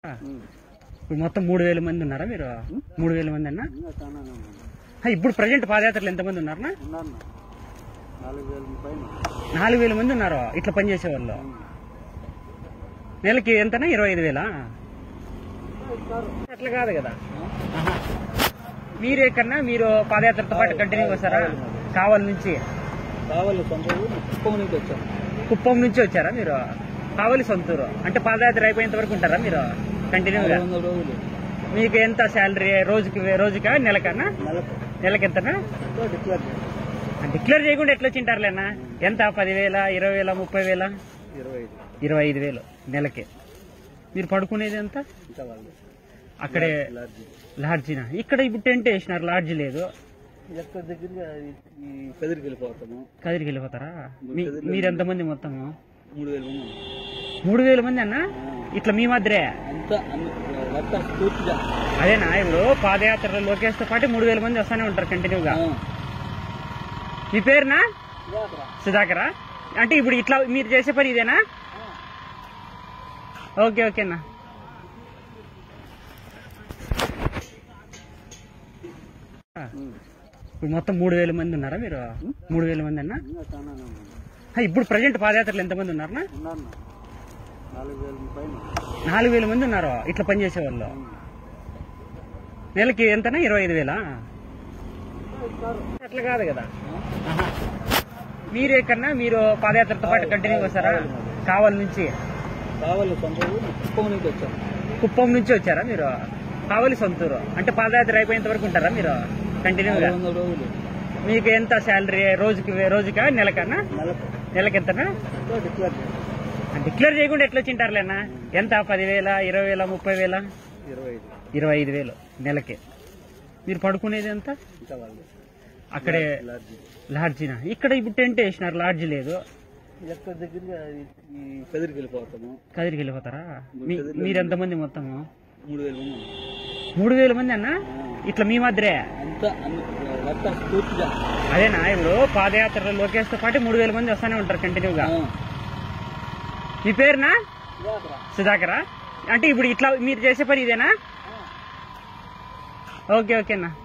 ఇప్పుడు మొత్తం మూడు వేల మంది ఉన్నారా మీరు మూడు వేల మంది అన్నా ఇంకా చాలా ఉన్నారు హా, ఇప్పుడు ప్రజెంట్ పాదయాత్రలు ఎంతమంది ఉన్నారన్నా ఉన్నారు నాలుగు వేల పైన నాలుగు వేల మంది ఉన్నారు ఇట్లా పనిచేసే వాళ్ళు నెలకి ఎంతనా ఇరవై ఐదు వేలా అట్లా కాదు కదా ఆహా. మీరే కన్నా మీరు పాదయాత్రతో పాటు కంటిన్యూ వస్తారా కావల్ నుంచి కావాలి సొంత ఊరు కుప్పం నుంచి వచ్చాం కుప్పం నుంచి వచ్చారా మీరు కావలి సొంతూరు అంటే పాదయాత్ర అయిపోయేంత వరకు ఉంటారా మీరు కంటిన్యూగా వందల రోజులు మీకు ఎంత శాలరీ రోజుకి రోజుకా నెలకన్నా నెలకు నెలకి ఎంతనా డిక్లేర్ చేయాలి డిక్లేర్ చేయకుండా ఎట్లా వచ్చింటారులేనా ఎంత పదివేల ఇరవై వేల ముప్పై వేల ఇరవై ఐదు ఇరవై ఐదు వేలు నెలకి మీరు పడుకునేది ఎంత ఇంకా వాళ్ళు అక్కడే లాడ్జి లాడ్జినా ఇక్కడ ఇప్పుడు టెంట్ వేసినారు లాడ్జి లేదు ఎక్కడ దగ్గరగా ఈ పెదిరికి వెళ్ళిపోతాము కదిరికి వెళ్ళిపోతారా మీ- మీరు ఎంతమంది మొత్తము మూడు వేల మంది ఉన్నాం. మూడు వేల మంది అన్న ఇట్లా మీ మధ్యరే అంతా అన్ని మొత్తం పూర్తిగా అదేనా ఇప్పుడు పాదయాత్రలో లోకేష్ తో పాటు మూడు వేల మంది వస్తానే ఉంటారు కంటిన్యూగా ఆ. మీ పేరునా ఇదాకరా. సుధాకరా అంటే ఇప్పుడు ఇట్లా మీరు చేసే పని ఇదేనా ఓకే ఓకేనా ఉమ్. ఇప్పుడు మొత్తం మూడు వేల మంది ఉన్నారా మీరు మూడు వేల మంది అన్నా ఇంకా చాలా ఉన్నారు హా, ఇప్పుడు ప్రజెంట్ పాదయాత్రలు ఎంతమంది ఉన్నారన్నా ఉన్నారు నాలుగు వేల పైన నాలుగు వేల మంది ఉన్నారు ఇట్లా పనిచేసే వాళ్ళు నెలకి ఎంతనా ఇరవై ఐదు వేలా అట్లా కాదు కదా ఆహా. మీరే కన్నా మీరు పాదయాత్రతో పాటు కంటిన్యూ వస్తారా కావల్ నుంచి కావాలి సొంత ఊరు కుప్పం నుంచి వచ్చాం కుప్పం నుంచి వచ్చారా మీరు కావలి సొంతూరు అంటే పాదయాత్ర అయిపోయేంత వరకు ఉంటారా మీరు కంటిన్యూగా వందల రోజులు మీకు ఎంత శాలరీ రోజుకి రోజుకా నెలకన్నా నెలకు నెలకి ఎంతనా డిక్లేర్ చేయాలి డిక్లేర్ చేయకుండా ఎట్లా వచ్చింటారులేనా ఎంత పదివేల ఇరవై వేల ముప్పై వేల ఇరవై ఐదు ఇరవై ఐదు వేలు నెలకి మీరు పడుకునేది ఎంత ఇంకా వాళ్ళు అక్కడే లాడ్జి లాడ్జినా ఇక్కడ ఇప్పుడు టెంట్ వేసినారు లాడ్జి లేదు ఎక్కడ దగ్గరగా ఈ పెదిరికి వెళ్ళిపోతాము కదిరికి వెళ్ళిపోతారా మీ- మీరు ఎంతమంది మొత్తము మూడు వేల మంది ఉన్నాం. మూడు వేల మంది అన్నా ఇట్లా మీ మధ్యరే అంతా అన్ని మొత్తం పూర్తిగా అదేనా ఇప్పుడు పాదయాత్రలో లోకేష్ తో పాటు మూడు వేల మంది వస్తానే ఉంటారు కంటిన్యూగా ఆ. మీ పేరునా ఇదాకరా. సుధాకరా అంటే ఇప్పుడు ఇట్లా మీరు చేసే పని ఇదేనా ఓకే ఓకేనా